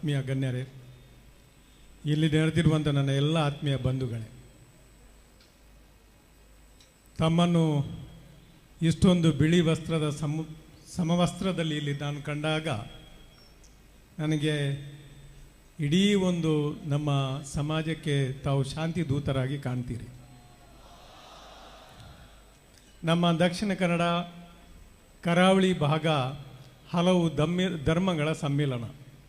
ಆತ್ಮೀಯ ಗಣ್ಯರೇ ಇಲ್ಲಿ ನೆರೆದಿರುವಂಥ ನನ್ನ ಎಲ್ಲ ಆತ್ಮೀಯ ಬಂಧುಗಳೇ ತಮ್ಮನ್ನು ಇಷ್ಟೊಂದು ಬಿಳಿ ವಸ್ತ್ರದ ಸಮ ಸಮವಸ್ತ್ರದಲ್ಲಿ ಇಲ್ಲಿ ನಾನು ಕಂಡಾಗ ನನಗೆ ಇಡೀ ಒಂದು ನಮ್ಮ ಸಮಾಜಕ್ಕೆ ತಾವು ಶಾಂತಿ ದೂತರಾಗಿ ಕಾಣ್ತೀರಿ ನಮ್ಮ ದಕ್ಷಿಣ ಕನ್ನಡ ಕರಾವಳಿ ಭಾಗ ಹಲವು ದಮ್ಮಿ ಧರ್ಮಗಳ ಸಮ್ಮಿಲನ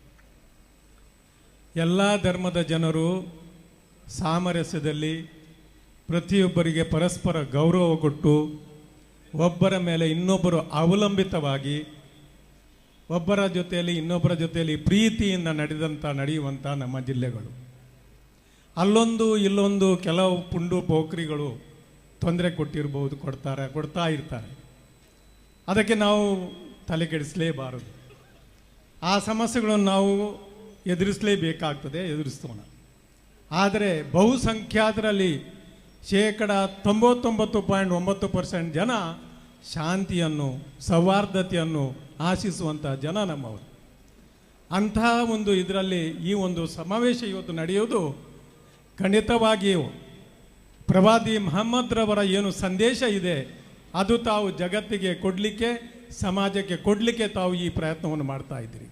ಎಲ್ಲ ಧರ್ಮದ ಜನರು ಸಾಮರಸ್ಯದಲ್ಲಿ ಪ್ರತಿಯೊಬ್ಬರಿಗೆ ಪರಸ್ಪರ ಗೌರವ ಕೊಟ್ಟು ಒಬ್ಬರ ಮೇಲೆ ಇನ್ನೊಬ್ಬರು ಅವಲಂಬಿತವಾಗಿ ಒಬ್ಬರ ಜೊತೆಯಲ್ಲಿ ಇನ್ನೊಬ್ಬರ ಜೊತೆಯಲ್ಲಿ ಪ್ರೀತಿಯಿಂದ ನಡೆದಂಥ ನಡೆಯುವಂಥ ನಮ್ಮ ಜಿಲ್ಲೆಗಳು ಅಲ್ಲೊಂದು ಇಲ್ಲೊಂದು ಕೆಲವು ಪುಂಡು ಪೋಖ್ರಿಗಳು ತೊಂದರೆ ಕೊಟ್ಟಿರ್ಬೋದು ಕೊಡ್ತಾರೆ ಕೊಡ್ತಾ ಇರ್ತಾರೆ ಅದಕ್ಕೆ ನಾವು ತಲೆ ಕೆಡಿಸಲೇಬಾರದು ಆ ಸಮಸ್ಯೆಗಳನ್ನು ನಾವು ಎದುರಿಸಲೇಬೇಕಾಗ್ತದೆ ಎದುರಿಸ್ತೋಣ ಆದರೆ ಬಹುಸಂಖ್ಯಾತರಲ್ಲಿ ಶೇಕಡ ತೊಂಬತ್ತೊಂಬತ್ತು ಪಾಯಿಂಟ್ ಒಂಬತ್ತು ಪರ್ಸೆಂಟ್ ಜನ ಶಾಂತಿಯನ್ನು ಸೌಹಾರ್ದತೆಯನ್ನು ಆಶಿಸುವಂಥ ಜನ ನಮ್ಮವರು ಅಂತಹ ಒಂದು ಇದರಲ್ಲಿ ಈ ಒಂದು ಸಮಾವೇಶ ಇವತ್ತು ನಡೆಯೋದು ಖಂಡಿತವಾಗಿಯೂ ಪ್ರವಾದಿ ಮಹಮ್ಮದ್ರವರ ಏನು ಸಂದೇಶ ಇದೆ ಅದು ತಾವು ಜಗತ್ತಿಗೆ ಕೊಡಲಿಕ್ಕೆ ಸಮಾಜಕ್ಕೆ ಕೊಡಲಿಕ್ಕೆ ತಾವು ಈ ಪ್ರಯತ್ನವನ್ನು ಮಾಡ್ತಾ ಇದ್ದೀರಿ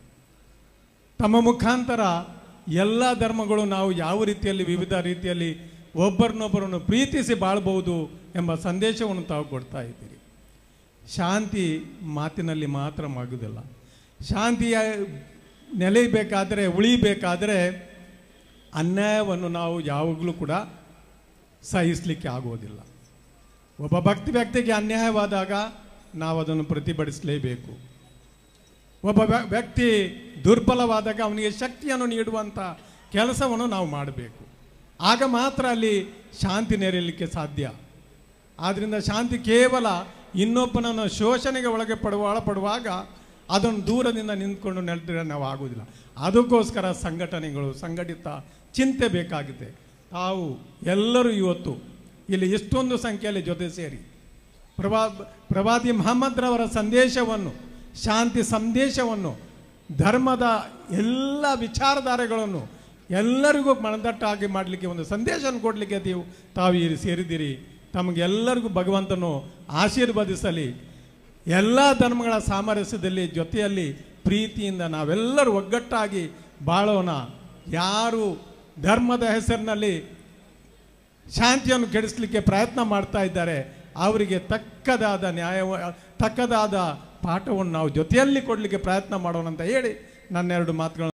ತಮ್ಮ ಮುಖಾಂತರ ಎಲ್ಲ ಧರ್ಮಗಳು ನಾವು ಯಾವ ರೀತಿಯಲ್ಲಿ ವಿವಿಧ ರೀತಿಯಲ್ಲಿ ಒಬ್ಬರನ್ನೊಬ್ಬರನ್ನು ಪ್ರೀತಿಸಿ ಬಾಳ್ಬೋದು ಎಂಬ ಸಂದೇಶವನ್ನು ತಾವು ಕೊಡ್ತಾ ಇದ್ದೀರಿ ಶಾಂತಿ ಮಾತಿನಲ್ಲಿ ಮಾತ್ರ ಆಗುವುದಿಲ್ಲ ಶಾಂತಿಯ ನೆಲೆಯಬೇಕಾದರೆ ಉಳಿಬೇಕಾದರೆ ಅನ್ಯಾಯವನ್ನು ನಾವು ಯಾವಾಗಲೂ ಕೂಡ ಸಹಿಸಲಿಕ್ಕೆ ಆಗೋದಿಲ್ಲ ಒಬ್ಬ ಭಕ್ತಿ ವ್ಯಕ್ತಿಗೆ ಅನ್ಯಾಯವಾದಾಗ ನಾವು ಅದನ್ನು ಪ್ರತಿಭಟಿಸಲೇಬೇಕು ಒಬ್ಬ ವ್ಯ- ವ್ಯಕ್ತಿ ದುರ್ಬಲವಾದಾಗ ಅವನಿಗೆ ಶಕ್ತಿಯನ್ನು ನೀಡುವಂಥ ಕೆಲಸವನ್ನು ನಾವು ಮಾಡಬೇಕು ಆಗ ಮಾತ್ರ ಅಲ್ಲಿ ಶಾಂತಿ ನೆರೆಯಲಿಕ್ಕೆ ಸಾಧ್ಯ ಆದ್ದರಿಂದ ಶಾಂತಿ ಕೇವಲ ಇನ್ನೊಬ್ಬನನ್ನು ಶೋಷಣೆಗೆ ಒಳಗೆ ಪಡುವ ಒಳಪಡುವಾಗ ಅದನ್ನು ದೂರದಿಂದ ನಿಂತ್ಕೊಂಡು ನೆಲೆದ್ರೆ ನಾವು ಆಗುವುದಿಲ್ಲ ಅದಕ್ಕೋಸ್ಕರ ಸಂಘಟನೆಗಳು ಸಂಘಟಿತ ಚಿಂತೆ ಬೇಕಾಗಿದೆ ತಾವು ಎಲ್ಲರೂ ಇವತ್ತು ಇಲ್ಲಿ ಎಷ್ಟೊಂದು ಸಂಖ್ಯೆಯಲ್ಲಿ ಜೊತೆ ಸೇರಿ ಪ್ರಭಾ ಪ್ರವಾದಿ ಮಹಮ್ಮದ್ರವರ ಸಂದೇಶವನ್ನು ಶಾಂತಿ ಸಂದೇಶವನ್ನು ಧರ್ಮದ ಎಲ್ಲ ವಿಚಾರಧಾರೆಗಳನ್ನು ಎಲ್ಲರಿಗೂ ಮನದಟ್ಟಾಗಿ ಮಾಡಲಿಕ್ಕೆ ಒಂದು ಸಂದೇಶವನ್ನು ಕೊಡಲಿಕ್ಕೆ ನೀವು ತಾವು ಇಲ್ಲಿ ಸೇರಿದ್ದೀರಿ ತಮಗೆಲ್ಲರಿಗೂ ಭಗವಂತನು ಆಶೀರ್ವದಿಸಲಿ ಎಲ್ಲ ಧರ್ಮಗಳ ಸಾಮರಸ್ಯದಲ್ಲಿ ಜೊತೆಯಲ್ಲಿ ಪ್ರೀತಿಯಿಂದ ನಾವೆಲ್ಲರೂ ಒಗ್ಗಟ್ಟಾಗಿ ಬಾಳೋಣ ಯಾರು ಧರ್ಮದ ಹೆಸರಿನಲ್ಲಿ ಶಾಂತಿಯನ್ನು ಕೆಡಿಸಲಿಕ್ಕೆ ಪ್ರಯತ್ನ ಮಾಡ್ತಾ ಇದ್ದಾರೆ ಅವರಿಗೆ ತಕ್ಕದಾದ ನ್ಯಾಯ ತಕ್ಕದಾದ ಪಾಠವನ್ನು ನಾವು ಜೊತೆಯಲ್ಲಿ ಕೊಡಲಿಕ್ಕೆ ಪ್ರಯತ್ನ ಮಾಡೋಣ ಅಂತ ಹೇಳಿ ನನ್ನೆರಡು ಮಾತುಗಳನ್ನು